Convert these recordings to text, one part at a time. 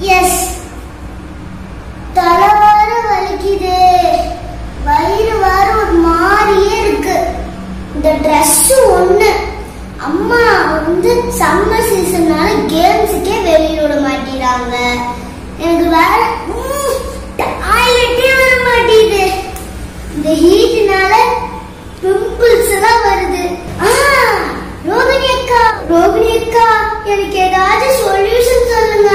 S தலை வேற வலிக்குது வயிறு வேற ஒரு மாதிரியே இருக்கு இந்த Dress ஒண்ணு அம்மா வந்து சம்மர் சீசன்னால கேம்ஸுக்கே வெளியில விட மாட்டேறாங்க எனக்கு வேற டாய்லெட்டே வர மாட்டேங்குது இந்த ஹீட்னால பிம்பிள்ஸ் எல்லாம் வருது ஆ ரோகிணி அக்கா ரோகிணி அக்கா எனக்கு ஏதாச்சும் சொல்யூஷன் சொல்லுங்க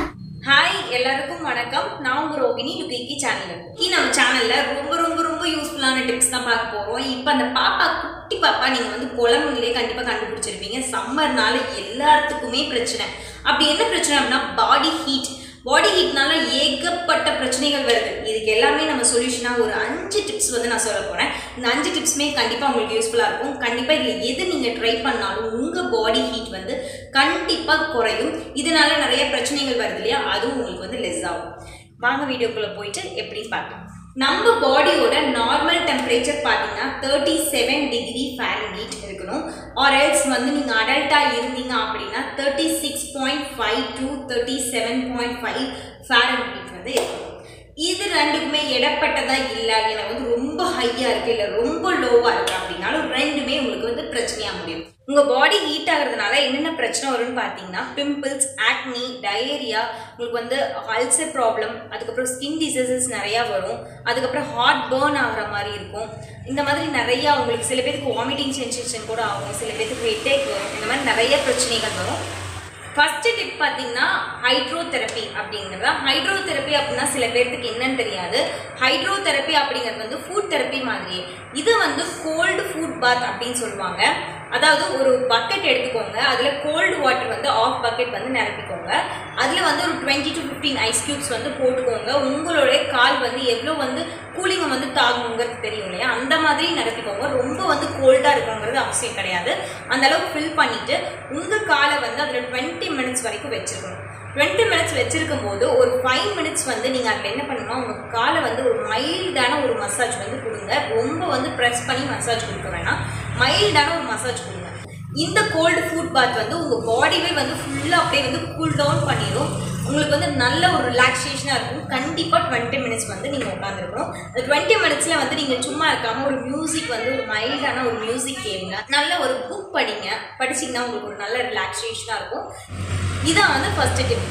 ஹாய் எல்லாருக்கும் வணக்கம் நான் உங்க ரோகிணி லுகிக்கி சேனல் இன்னைக்கு நம்ம சேனல்ல ரொம்ப ரொம்ப ரொம்ப யூஸ்ஃபுல்லான டிப்ஸ் தான் பார்க்க போறோம் இப்போ அந்த பாப்பா குட்டி பாப்பா நீங்க வந்து குழம்புங்களே கண்டிப்பா கண்டுபிடிச்சிருப்பீங்க சம்மர்னால எல்லாத்துக்குமே பிரச்சனை அப்படி என்ன பிரச்சனை அப்படின்னா பாடி ஹீட் பாடி ஹீட்னால ஏகப்பட்ட பிரச்சனைகள் வருது இதுக்கு எல்லாமே நம்ம சொல்யூஷனாக ஒரு அஞ்சு டிப்ஸ் வந்து நான் சொல்ல போகிறேன் இந்த அஞ்சு டிப்ஸுமே கண்டிப்பாக உங்களுக்கு யூஸ்ஃபுல்லாக இருக்கும் கண்டிப்பாக இதில் எது நீங்கள் ட்ரை பண்ணாலும் உங்கள் பாடி ஹீட் வந்து கண்டிப்பாக குறையும் இதனால நிறைய பிரச்சனைகள் வருது இல்லையா அதுவும் உங்களுக்கு வந்து லெஸ் ஆகும் வாங்க வீடியோக்குள்ளே போயிட்டு எப்படி பார்க்கலாம் நம்ம பாடியோட நார்மல் டெம்பரேச்சர் பார்த்தீங்கன்னா தேர்ட்டி செவன் டிகிரி ஃபேரன்ஹீட் இருக்கணும் ஆர் எல்ஸ் வந்து நீங்கள் அடல்ட்டாக இருந்தீங்க அப்படின்னா thirty six point five to thirty seven point five fahrenheit வந்து இருக்கணும் இது ரெண்டுக்குமே இடப்பட்டதா இல்லை எனக்கு வந்து ரொம்ப ஹையாக இருக்குது இல்லை ரொம்ப லோவாக இருக்குது அப்படின்னாலும் ரெண்டுமே உங்களுக்கு வந்து பிரச்சனையாக முடியும் உங்கள் பாடி ஹீட் ஆகிறதுனால என்னென்ன பிரச்சனை வரும்னு பார்த்தீங்கன்னா பிம்பிள்ஸ் ஆக்னி டயேரியா உங்களுக்கு வந்து அல்சர் ப்ராப்ளம் அதுக்கப்புறம் ஸ்கின் டிசீசஸ் நிறையா வரும் அதுக்கப்புறம் ஹார்ட் பேர்ன் ஆகிற மாதிரி இருக்கும் இந்த மாதிரி நிறையா உங்களுக்கு சில பேருக்கு வாமிட்டிங் சென்சேஷன் கூட ஆகும் சில பேருக்கு ஹெட்டேக் வரும் இந்த மாதிரி நிறைய பிரச்சனைகள் வரும் ஃபர்ஸ்ட் டிப் பார்த்தீங்கன்னா ஹைட்ரோதெரப்பி அப்படிங்கிறதா ஹைட்ரோதெரப்பி அப்படின்னா சில பேர்த்துக்கு என்னன்னு தெரியாது ஹைட்ரோதெரப்பி அப்படிங்கிறது வந்து ஃபுட் தெரப்பி மாதிரியே இது வந்து கோல்டு ஃபுட் பாத் அப்படின்னு சொல்லுவாங்க அதாவது ஒரு பக்கெட் எடுத்துக்கோங்க அதில் கோல்டு வாட்டர் வந்து ஆஃப் பக்கெட் வந்து நிரப்பிக்கோங்க அதில் வந்து ஒரு twenty to fifteen ice cubes வந்து போட்டுக்கோங்க உங்களுடைய கால் வந்து எவ்வளோ வந்து கூலிங்கை வந்து தாங்குங்கிறது தெரியும் இல்லையா அந்த மாதிரி நிரப்பிக்கோங்க ரொம்ப வந்து கோல்டாக இருக்குங்கிறது அவசியம் கிடையாது அந்த அளவுக்கு ஃபில் பண்ணிவிட்டு உங்கள் காலை வந்து அதில் டுவெண்ட்டி மினிட்ஸ் வரைக்கும் வச்சுருக்கணும் டுவெண்ட்டி மினிட்ஸ் வச்சிருக்கும் போது ஒரு ஃபைவ் மினிட்ஸ் வந்து நீங்கள் அதில் என்ன பண்ணணும்னா உங்கள் காலை வந்து ஒரு மைல்டான ஒரு மசாஜ் வந்து கொடுங்க ரொம்ப வந்து ப்ரெஸ் பண்ணி மசாஜ் கொடுக்க வேணாம் மைல்டான ஒரு மசாஜ் கொடுங்க இந்த கோல்டு ஃபுட் பாத் வந்து உங்கள் பாடியே வந்து ஃபுல்லாக அப்படியே வந்து கூல் டவுன் பண்ணிடும் உங்களுக்கு வந்து நல்ல ஒரு ரிலாக்ஸேஷனாக இருக்கும் கண்டிப்பாக டுவெண்ட்டி மினிட்ஸ் வந்து நீங்கள் உட்காந்துருக்கணும் அந்த டுவெண்ட்டி மினிட்ஸில் வந்து நீங்கள் சும்மா இருக்காமல் ஒரு மியூசிக் வந்து ஒரு மைல்டான ஒரு மியூசிக் கேளுங்க நல்ல ஒரு புக் படிங்க படிச்சிங்கன்னா உங்களுக்கு ஒரு நல்ல ரிலாக்ஸேஷனாக இருக்கும் இதான் வந்து ஃபர்ஸ்ட் டிப்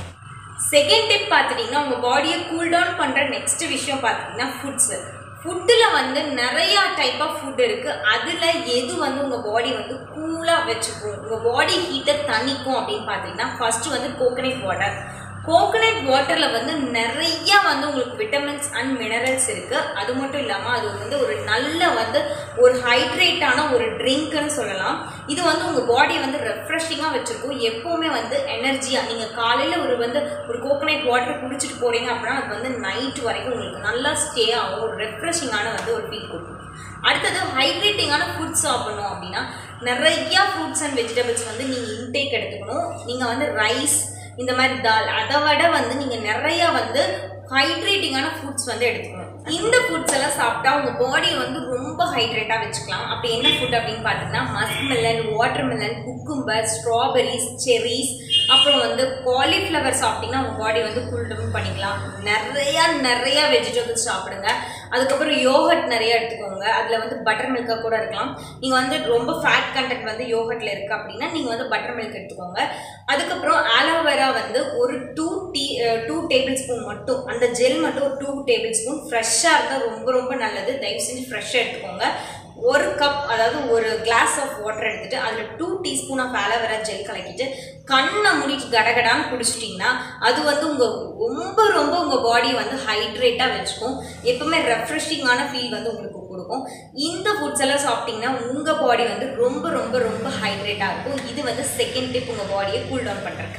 செகண்ட் டிப் பார்த்துட்டிங்கன்னா உங்கள் பாடியை கூல் டவுன் பண்ணுற நெக்ஸ்ட் விஷயம் பார்த்துட்டிங்கன்னா ஃபுட்ஸு ஃபுட்டில் வந்து நிறையா டைப் ஆஃப் ஃபுட் இருக்குது அதில் எது வந்து உங்கள் பாடி வந்து கூலாக வச்சுக்கும் உங்கள் பாடி ஹீட்டை தணிக்கும் அப்படின்னு பார்த்தீங்கன்னா ஃபஸ்ட்டு வந்து கோகனட் வாட்டர் கோகனட் வாட்டரில் வந்து நிறையா வந்து உங்களுக்கு விட்டமின்ஸ் அண்ட் மினரல்ஸ் இருக்குது அது மட்டும் இல்லாமல் அது வந்து ஒரு நல்ல வந்து ஒரு ஹைட்ரேட்டான ஒரு ட்ரிங்க்னு சொல்லலாம் இது வந்து உங்கள் பாடியை வந்து ரெஃப்ரெஷிங்காக வச்சுருக்கும் எப்போவுமே வந்து எனர்ஜியாக நீங்கள் காலையில் ஒரு வந்து ஒரு கோகனட் வாட்டர் குடிச்சிட்டு போகிறீங்க அப்படின்னா அது வந்து நைட் வரைக்கும் உங்களுக்கு நல்லா ஸ்டே ஆகும் ஒரு ரெஃப்ரெஷிங்கான வந்து ஒரு ஃபீல் கொடுக்கும் அடுத்தது ஹைட்ரேட்டிங்கான ஃபுட் சாப்பிடணும் அப்படின்னா நிறையா ஃப்ரூட்ஸ் அண்ட் வெஜிடபிள்ஸ் வந்து நீங்கள் இன்டேக் எடுத்துக்கணும் நீங்கள் வந்து ரைஸ் இந்த மாதிரி தால் அதை விட வந்து நீங்கள் நிறையா வந்து ஹைட்ரேட்டிங்கான ஃபுட்ஸ் வந்து எடுத்துக்கணும் இந்த ஃபுட்ஸ் எல்லாம் சாப்பிட்டா உங்கள் பாடியை வந்து ரொம்ப ஹைட்ரேட்டாக வச்சுக்கலாம் அப்படி என்ன ஃபுட் அப்படின்னு பார்த்தீங்கன்னா muskmelon watermelon cucumber strawberries cherries அப்புறம் வந்து காலிஃப்ளவர் சாப்பிட்டீங்கன்னா உங்கள் பாடி வந்து கூல் டவுன் பண்ணிக்கலாம் நிறையா நிறையா வெஜிடபிள்ஸ் சாப்பிடுங்க அதுக்கப்புறம் யோகட் நிறைய எடுத்துக்கோங்க அதில் வந்து பட்டர் மில்காக கூட இருக்கலாம் நீங்கள் வந்து ரொம்ப ஃபேட் கண்டென்ட் வந்து யோகட்டில் இருக்குது அப்படின்னா நீங்கள் வந்து பட்டர் மில்க் எடுத்துக்கோங்க அதுக்கப்புறம் ஆலோவேரா வந்து ஒரு two to two tablespoon மட்டும் அந்த ஜெல் மட்டும் ஒரு டூ டேபிள் ஸ்பூன் ஃப்ரெஷ்ஷாக இருந்தால் ரொம்ப ரொம்ப நல்லது தயவு செஞ்சு ஃப்ரெஷ்ஷாக எடுத்துக்கோங்க ஒரு கப் அதாவது ஒரு கிளாஸ் ஆஃப் வாட்டர் எடுத்துட்டு அதில் two teaspoon of aloe vera gel கலக்கிட்டு கண்ணை மூடிட்டு கடகடான்னு குடிச்சிட்டிங்கன்னா அது வந்து உங்கள் ரொம்ப ரொம்ப உங்கள் பாடி வந்து ஹைட்ரேட்டாக வச்சுக்கும் எப்பவுமே ரெஃப்ரெஷிங்கான ஃபீல் வந்து உங்களுக்கு கொடுக்கும் இந்த ஃபுட்ஸ் எல்லாம் சாப்பிட்டீங்கன்னா உங்கள் பாடி வந்து ரொம்ப ரொம்ப ரொம்ப ஹைட்ரேட்டாக இருக்கும் இது வந்து செகண்ட் டிப் உங்கள் பாடியை கூல் டவுன் பண்ணுறதுக்கு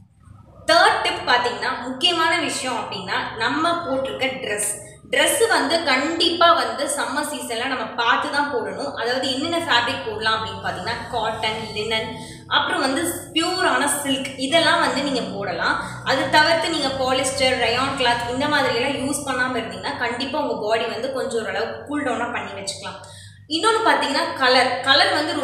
தேர்ட் டிப் பார்த்தீங்கன்னா முக்கியமான விஷயம் அப்படின்னா நம்ம போட்டிருக்க ட்ரெஸ் ட்ரெஸ்ஸு வந்து கண்டிப்பாக வந்து சம்மர் சீசனில் நம்ம பார்த்து தான் போடணும் அதாவது என்னென்ன ஃபேப்ரிக் போடலாம் அப்படின்னு பார்த்தீங்கன்னா காட்டன் லினன் அப்புறம் வந்து பியூரான சில்க் இதெல்லாம் வந்து நீங்கள் போடலாம் அது தவிர்த்து நீங்கள் பாலிஸ்டர் ரயான் கிளாத் இந்த மாதிரியெல்லாம் யூஸ் பண்ணாமல் இருந்தீங்கன்னா கண்டிப்பாக உங்கள் பாடி வந்து கொஞ்சம் ஓரளவுக்கு கூல் டவுனாக பண்ணி வச்சுக்கலாம் இன்னொன்று பார்த்தீங்கன்னா கலர் கலர் வந்து ரொம்ப முக்கியம்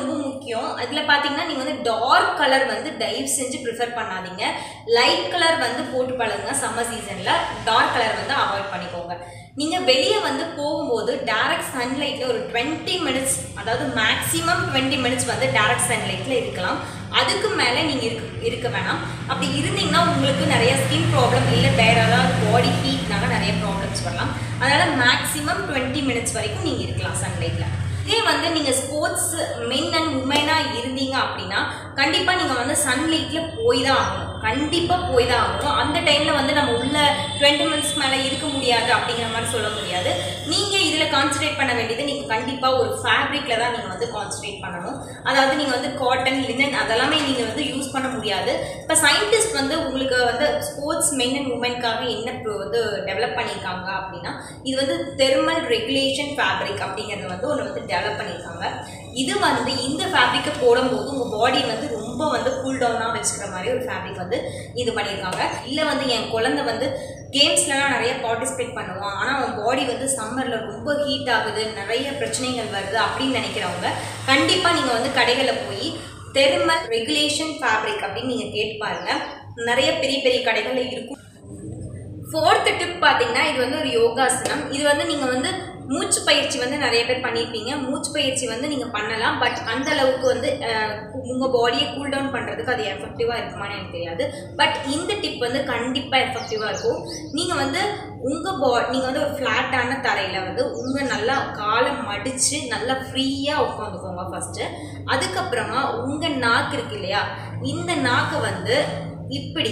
முக்கியம் அதில் பார்த்தீங்கன்னா நீங்கள் வந்து டார்க் கலர் வந்து தயவு செஞ்சு ப்ரிஃபர் பண்ணாதீங்க லைட் கலர் வந்து போட்டு பழகுங்க சம்மர் சீசனில் டார்க் கலர் வந்து அவாய்ட் பண்ணிக்கோங்க நீங்கள் வெளியே வந்து போகும்போது டேரக்ட் சன்லைட்டில் ஒரு டுவெண்ட்டி மினிட்ஸ் அதாவது மேக்ஸிமம் டுவெண்ட்டி மினிட்ஸ் வந்து டேரக்ட் சன்லைட்டில் இருக்கலாம் அதுக்கு மேலே நீங்கள் இருக்க இருக்க வேணாம் அப்படி இருந்தீங்கன்னா உங்களுக்கு நிறைய ஸ்கின் ப்ராப்ளம் இல்லை வேறு ஏதாவது பாடி ஹீட்னால நிறைய ப்ராப்ளம்ஸ் வரலாம் அதனால் மேக்ஸிமம் டுவெண்ட்டி மினிட்ஸ் வரைக்கும் நீங்கள் இருக்கலாம் சன்லைட்டில் இதே வந்து நீங்கள் ஸ்போர்ட்ஸ் மென் அண்ட் உமனாக இருந்தீங்க அப்படின்னா கண்டிப்பாக நீங்கள் வந்து சன்லைட்டில் போய் தான் ஆகணும் கண்டிப்பாக போய் தான் ஆகணும் அந்த டைமில் வந்து நம்ம உள்ள டுவெண்ட்டி மினிட்ஸ் மேலே இருக்க முடியாது அப்படிங்கிற மாதிரி சொல்ல முடியாது நீங்கள் இதில் கான்சன்ட்ரேட் பண்ண வேண்டியது நீங்கள் கண்டிப்பாக ஒரு ஃபேப்ரிக்கில் தான் நீங்கள் வந்து கான்சன்ட்ரேட் பண்ணணும் அதாவது நீங்கள் வந்து காட்டன் லினன் அதெல்லாமே நீங்கள் வந்து யூஸ் பண்ண முடியாது இப்போ சயின்டிஸ்ட் வந்து உங்களுக்கு வந்து ஸ்போர்ட்ஸ் மென் அண்ட் உமனுக்காக என்ன pro- வந்து டெவலப் பண்ணியிருக்காங்க அப்படின்னா இது வந்து தெர்மல் ரெகுலேஷன் ஃபேப்ரிக் அப்படிங்கிறது வந்து ஒன்று வந்து டெவலப் பண்ணியிருக்காங்க இது வந்து இந்த ஃபேப்ரிக்கை போடும்போது உங்கள் பாடி வந்து ரொம்ப வந்து கூல் டவுனாக வச்சுக்கிற மாதிரி ஒரு ஃபேப்ரிக் வந்து இது பண்ணியிருக்காங்க இல்லை வந்து என் குழந்தை வந்து கேம்ஸ்லலாம் நிறைய பார்ட்டிசிபேட் பண்ணுவான் ஆனால் அவன் பாடி வந்து சம்மரில் ரொம்ப ஹீட் ஆகுது நிறைய பிரச்சனைகள் வருது அப்படின்னு நினைக்கிறவங்க கண்டிப்பாக நீங்கள் வந்து கடைகளில் போய் தெர்மல் ரெகுலேஷன் ஃபேப்ரிக் அப்படின்னு நீங்கள் கேட்டு பாருங்க நிறைய பெரிய பெரிய கடைகளில் இருக்கும் ஃபோர்த்து டிப் பார்த்தீங்கன்னா இது வந்து ஒரு யோகாசனம் இது வந்து நீங்கள் வந்து மூச்சு பயிற்சி வந்து நிறைய பேர் பண்ணியிருப்பீங்க மூச்சு பயிற்சி வந்து நீங்கள் பண்ணலாம் பட் அந்த அளவுக்கு வந்து உங்கள் பாடியை கூல் டவுன் பண்ணுறதுக்கு அது எஃபெக்டிவாக இருக்குமான்னு எனக்கு தெரியாது பட் இந்த டிப் வந்து கண்டிப்பாக எஃபெக்டிவாக இருக்கும் நீங்கள் வந்து உங்கள் பா நீங்கள் வந்து ஒரு ஃப்ளாட்டான தரையில் வந்து உங்கள் நல்லா காலை மடித்து நல்லா ஃப்ரீயாக உட்காந்துக்கோங்க ஃபஸ்ட்டு அதுக்கப்புறமா உங்கள் நாக்கு இருக்கு இல்லையா இந்த நாக்கை வந்து இப்படி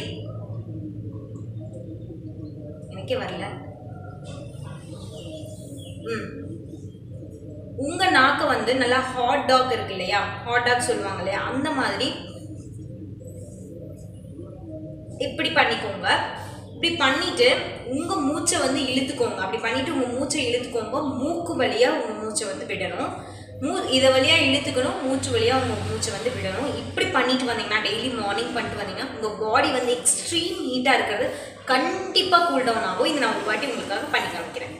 எனக்கே வரல ம் உங்க நாக்கு வந்து நல்லா ஹாட் டாக் இருக்கு இல்லையா ஹாட் டாக் சொல்லுவாங்க இல்லையா அந்த மாதிரி இப்படி பண்ணிக்கோங்க இப்படி பண்ணிட்டு உங்க மூச்சை வந்து இழுத்துக்கோங்க அப்படி பண்ணிட்டு உங்க மூச்சை இழுத்துக்கோங்க மூக்கு வழியா உங்க மூச்சை வந்து விடணும் மூ இதை வழியா இழுத்துக்கணும் மூச்சு வழியா உங்க மூச்சை வந்து விடணும் இப்படி பண்ணிட்டு வந்தீங்கன்னா டெய்லி மார்னிங் பண்ணிட்டு வந்தீங்கன்னா உங்க பாடி வந்து எக்ஸ்ட்ரீம் ஹீட்டா இருக்கிறது கண்டிப்பா கூல் டவுன் ஆகும் இது நான் ஒரு வாட்டி உங்களுக்காக பண்ணி காமிக்கிறேன்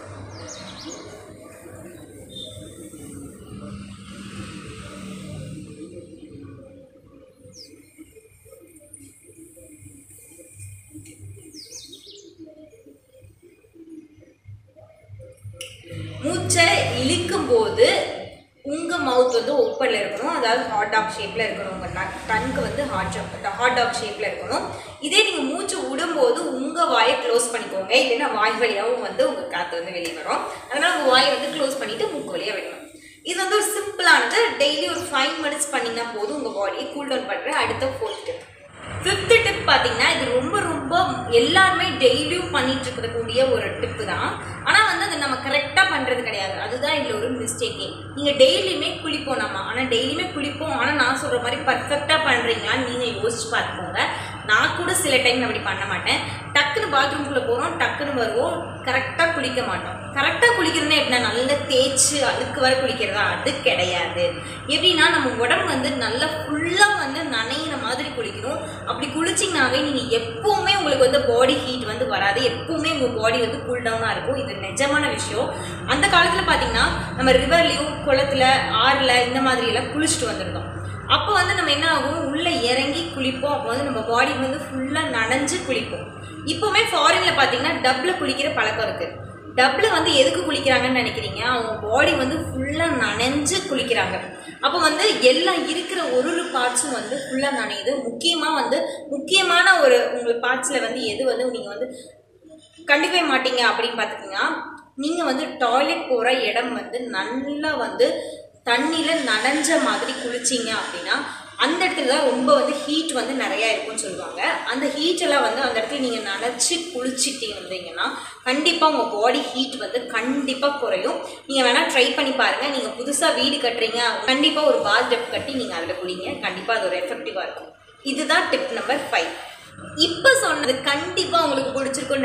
மூச்சை இழுக்கும் போது உங்க மவுத் வந்து ஓப்பனில் இருக்கணும் அதாவது ஹாட் டாக் ஷேப்ல இருக்கணும் உங்க டங்க்கு வந்து ஹாட் ஹாட் டாக் ஷேப்ல இருக்கணும் இதே நீங்க மூச்சு விடும்போது உங்க வாயை க்ளோஸ் பண்ணிக்கோங்க இல்லைன்னா வாய் வழியாகவும் வந்து உங்க காத்து வந்து வெளியே வரும் அதனால உங்க வாயை வந்து க்ளோஸ் பண்ணிட்டு மூக்கு வழியா விடணும் இது வந்து ஒரு சிம்பிளானது டெய்லி ஒரு ஃபைவ் மினிட்ஸ் பண்ணிங்கன்னா போதும் உங்க பாடியை கூல் டவுன் பண்ற அடுத்த ஃபோர்த் டிப் ஃபிஃப்த் டிப் பார்த்தீங்கன்னா இது ரொம்ப ரொம்ப எல்லாருமே டெய்லியும் பண்ணிட்டு இருக்கக்கூடிய ஒரு டிப்பு தான் ஆனால் வந்து அது நம்ம கரெக்டாக பண்ணுறது கிடையாது அதுதான் இதில் ஒரு மிஸ்டேக்கே நீங்கள் டெய்லியுமே குளிப்போம் நம்ம ஆனால் டெய்லியுமே குளிப்போம் ஆனால் நான் சொல்கிற மாதிரி பர்ஃபெக்டாக பண்ணுறீங்களான்னு நீங்கள் யோசிச்சு பார்த்துக்கோங்க நான் கூட சில டைம் அப்படி பண்ண மாட்டேன் டக்குன்னு பாத்ரூம்குள்ளே போகிறோம் டக்குன்னு வருவோம் கரெக்டாக குளிக்க மாட்டோம் கரெக்டாக குளிக்கிறதுனா எப்படின்னா நல்லா தேய்ச்சி அழுக்கு வர குளிக்கிறதா அது கிடையாது எப்படின்னா நம்ம உடம்பு வந்து நல்லா ஃபுல்லாக வந்து நனையிற மாதிரி குளிக்கணும் அப்படி குளிச்சிங்கனாவே நீங்கள் எப்பவுமே உங்களுக்கு வந்து பாடி ஹீட் வந்து வராது எப்பவுமே உங்கள் பாடி வந்து கூல் டவுனாக இருக்கும் இது நிஜமான விஷயம் அந்த காலத்தில் பார்த்தீங்கன்னா நம்ம ரிவர்லேயும் குளத்துல ஆறில் இந்த மாதிரி எல்லாம் குளிச்சுட்டு வந்திருந்தோம் அப்போ வந்து நம்ம என்ன ஆகும் உள்ளே இறங்கி குளிப்போம் அப்போ வந்து நம்ம பாடி வந்து ஃபுல்லாக நனைஞ்சு குளிப்போம் இப்போவுமே ஃபாரினில் பார்த்தீங்கன்னா டப்பில் குளிக்கிற பழக்கம் இருக்குது டப்பில் வந்து எதுக்கு குளிக்கிறாங்கன்னு நினைக்கிறீங்க அவங்க பாடி வந்து ஃபுல்லாக நனைஞ்சு குளிக்கிறாங்க அப்போ வந்து எல்லாம் இருக்கிற ஒரு ஒரு பார்ட்ஸும் வந்து ஃபுல்லாக நனையுது முக்கியமாக வந்து முக்கியமான ஒரு உங்கள் பார்ட்ஸில் வந்து எது வந்து நீங்கள் வந்து கண்டுக்கவே மாட்டீங்க அப்படின்னு பார்த்துக்கிங்கன்னா நீங்கள் வந்து டாய்லெட் போகிற இடம் வந்து நல்லா வந்து தண்ணியில் நனைஞ்ச மாதிரி குளிச்சிங்க அப்படின்னா அந்த இடத்துல தான் ரொம்ப வந்து ஹீட் வந்து நிறையா இருக்கும்னு சொல்லுவாங்க அந்த ஹீட் எல்லாம் வந்து அந்த இடத்துல நீங்கள் நனைச்சி குளிச்சிட்டு வந்தீங்கன்னா கண்டிப்பாக உங்கள் பாடி ஹீட் வந்து கண்டிப்பாக குறையும் நீங்கள் வேணால் ட்ரை பண்ணி பாருங்கள் நீங்கள் புதுசாக வீடு கட்டுறீங்க கண்டிப்பாக ஒரு பாத் டப் கட்டி நீங்கள் அதில் குளிங்க கண்டிப்பாக அது ஒரு எஃபெக்டிவாக இருக்கும் இதுதான் டிப் நம்பர் ஃபைவ் இப்போ சொன்னது கண்டிப்பாக உங்களுக்கு பிடிச்சிருக்கும்னு நினைக்கிறேன்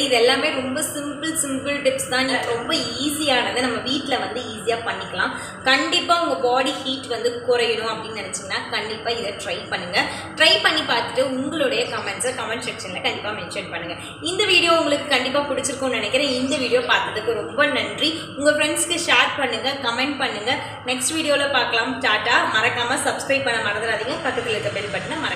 இது எல்லாமே ரொம்ப சிம்பிள் சிம்பிள் டிப்ஸ் தான் நீங்கள் ரொம்ப ஈஸியானதை நம்ம வீட்டில் வந்து ஈஸியாக பண்ணிக்கலாம் கண்டிப்பாக உங்கள் பாடி ஹீட் வந்து குறையணும் அப்படின்னு நினச்சிங்கன்னா கண்டிப்பாக இதை ட்ரை பண்ணுங்கள் ட்ரை பண்ணி பார்த்துட்டு உங்களுடைய கமெண்ட்ஸை கமெண்ட் செக்ஷனில் கண்டிப்பாக மென்ஷன் பண்ணுங்கள் இந்த வீடியோ உங்களுக்கு கண்டிப்பாக பிடிச்சிருக்கும்னு நினைக்கிறேன் இந்த வீடியோ பார்த்ததுக்கு ரொம்ப நன்றி உங்கள் ஃப்ரெண்ட்ஸ்க்கு ஷேர் பண்ணுங்கள் கமெண்ட் பண்ணுங்கள் நெக்ஸ்ட் வீடியோவில் பார்க்கலாம் டாட்டா மறக்காமல் சப்ஸ்கிரைப் பண்ண மறந்துடாதீங்க பக்கத்தில் இருக்க பெல் பட்டனை